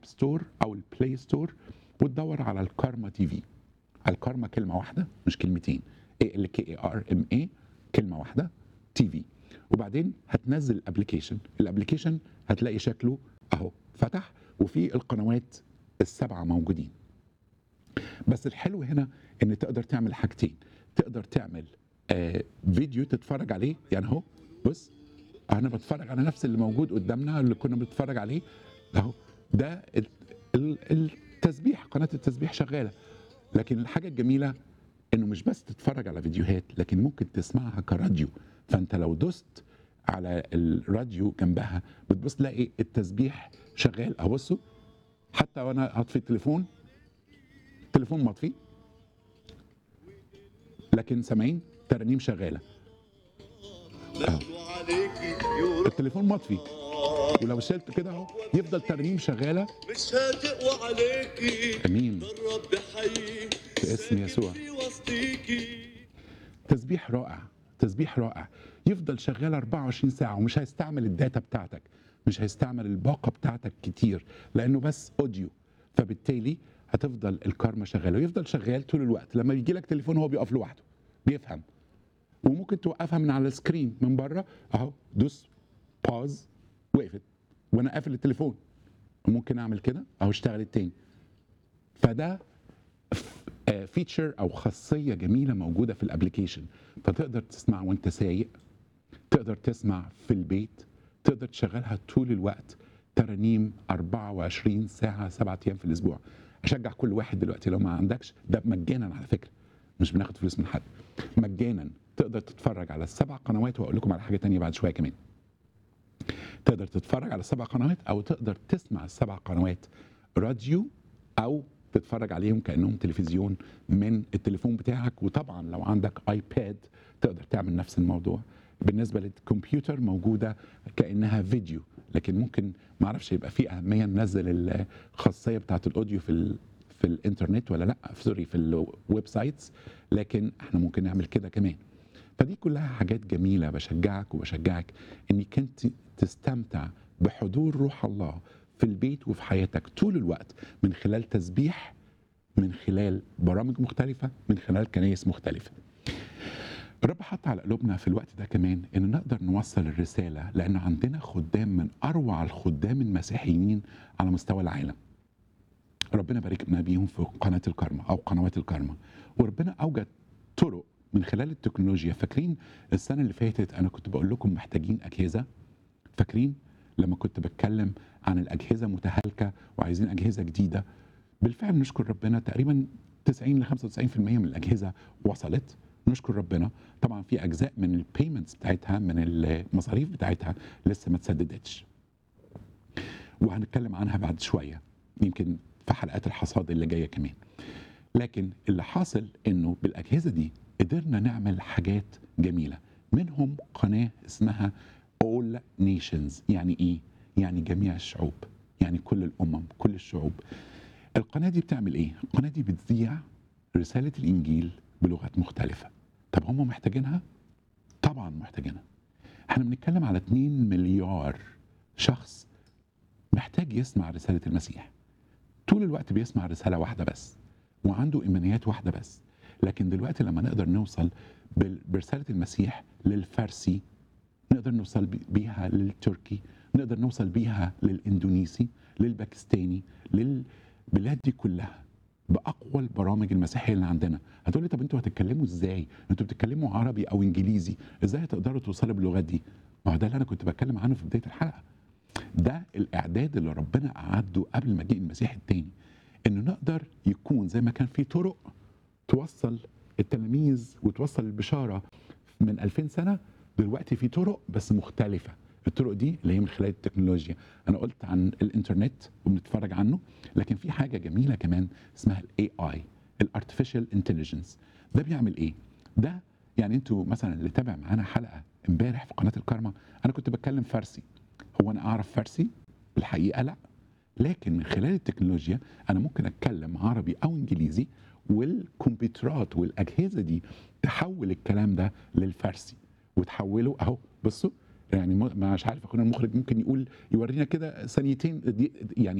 الاب ستور او البلاي ستور وتدور على الكارما تي في الكارما كلمه واحده مش كلمتين اي ال كي اي ار ام اي كلمه واحده تي في وبعدين هتنزل الابلكيشن الابلكيشن هتلاقي شكله اهو فتح وفي القنوات السبعه موجودين بس الحلو هنا ان تقدر تعمل حاجتين تقدر تعمل آه فيديو تتفرج عليه يعني اهو بص انا بتفرج على نفس اللي موجود قدامنا اللي كنا بنتفرج عليه اهو ده ال- ال- التسبيح قناه التسبيح شغاله لكن الحاجه الجميله انه مش بس تتفرج على فيديوهات لكن ممكن تسمعها كراديو فانت لو دست على الراديو جنبها بتبص تلاقي التسبيح شغال اهو بصوا حتى وانا هطفي التليفون التليفون مطفي لكن سامعين ترانيم شغاله أهو. التليفون مطفي ولو شلت كده اهو يفضل ترنيم شغاله مش هتقوى عليكي امين ده الرب حي في اسم يسوع. في وسطيكي تسبيح رائع تسبيح رائع يفضل شغال 24 ساعه ومش هيستعمل الداتا بتاعتك مش هيستعمل الباقه بتاعتك كتير لانه بس اوديو فبالتالي هتفضل الكارما شغاله ويفضل شغال طول الوقت لما يجي لك تليفون هو بيقف لوحده بيفهم وممكن توقفها من على السكرين من بره اهو دوس باوز وقفت وانا قافل التليفون ممكن اعمل كده اهو اشتغلت تاني فده فيتشر او خاصيه جميله موجوده في الابلكيشن فتقدر تسمع وانت سايق تقدر تسمع في البيت تقدر تشغلها طول الوقت ترانيم 24 ساعه سبعة ايام في الاسبوع اشجع كل واحد دلوقتي لو ما عندكش ده مجانا على فكره مش بناخد فلوس من حد مجانا تقدر تتفرج على السبع قنوات واقول لكم على حاجه تانية بعد شويه كمان تقدر تتفرج على السبع قنوات او تقدر تسمع السبع قنوات راديو او تتفرج عليهم كانهم تلفزيون من التليفون بتاعك وطبعا لو عندك ايباد تقدر تعمل نفس الموضوع بالنسبه للكمبيوتر موجوده كانها فيديو لكن ممكن ما اعرفش يبقى في اهميه ننزل الخاصيه بتاعه الاوديو في ال في الانترنت ولا لا سوري في الويب سايتس لكن احنا ممكن نعمل كده كمان فدي كلها حاجات جميله بشجعك وبشجعك انك انت تستمتع بحضور روح الله في البيت وفي حياتك طول الوقت من خلال تسبيح من خلال برامج مختلفه من خلال كنايس مختلفه الرب حط على قلوبنا في الوقت ده كمان ان نقدر نوصل الرساله لان عندنا خدام من اروع الخدام المسيحيين على مستوى العالم ربنا باركنا بيهم في قناه الكرمة او قنوات الكرمة وربنا اوجد طرق من خلال التكنولوجيا فاكرين السنه اللي فاتت انا كنت بقول لكم محتاجين اجهزه فاكرين لما كنت بتكلم عن الاجهزه متهالكه وعايزين اجهزه جديده بالفعل نشكر ربنا تقريبا 90 ل 95% من الاجهزه وصلت نشكر ربنا طبعا في اجزاء من البيمنتس بتاعتها من المصاريف بتاعتها لسه ما اتسددتش وهنتكلم عنها بعد شويه يمكن في حلقات الحصاد اللي جايه كمان لكن اللي حاصل انه بالاجهزه دي قدرنا نعمل حاجات جميله منهم قناه اسمها All Nations يعني ايه؟ يعني جميع الشعوب يعني كل الامم كل الشعوب القناه دي بتعمل ايه؟ القناه دي بتذيع رساله الانجيل بلغات مختلفه طب هم محتاجينها؟ طبعا محتاجينها احنا بنتكلم على 2 مليار شخص محتاج يسمع رساله المسيح طول الوقت بيسمع رساله واحده بس وعنده ايمانيات واحده بس لكن دلوقتي لما نقدر نوصل بال- برساله المسيح للفارسي نقدر نوصل بي- بيها للتركي نقدر نوصل بيها للاندونيسي للباكستاني للبلاد دي كلها باقوى البرامج المسيحيه اللي عندنا هتقولي طب انتوا هتتكلموا ازاي انتوا بتتكلموا عربي او انجليزي ازاي هتقدروا توصلوا باللغات دي ما هو ده اللي انا كنت بتكلم عنه في بدايه الحلقه ده الاعداد اللي ربنا اعده قبل مجيء المسيح التاني انه نقدر يكون زي ما كان في طرق توصل التلاميذ وتوصل البشاره من 2000 سنه دلوقتي في طرق بس مختلفه الطرق دي اللي هي من خلال التكنولوجيا انا قلت عن الانترنت وبنتفرج عنه لكن في حاجه جميله كمان اسمها الاي اي الارتفيشال انتليجنس ده بيعمل ايه ده يعني انتوا مثلا اللي تابع معانا حلقه امبارح في قناه الكارما انا كنت بتكلم فارسي هو انا اعرف فارسي الحقيقه لا لكن من خلال التكنولوجيا انا ممكن اتكلم عربي او انجليزي والكمبيوترات والاجهزه دي تحول الكلام ده للفارسي وتحوله اهو بصوا يعني م- مش عارف اخونا المخرج ممكن يقول يورينا كده ثانيتين دي يعني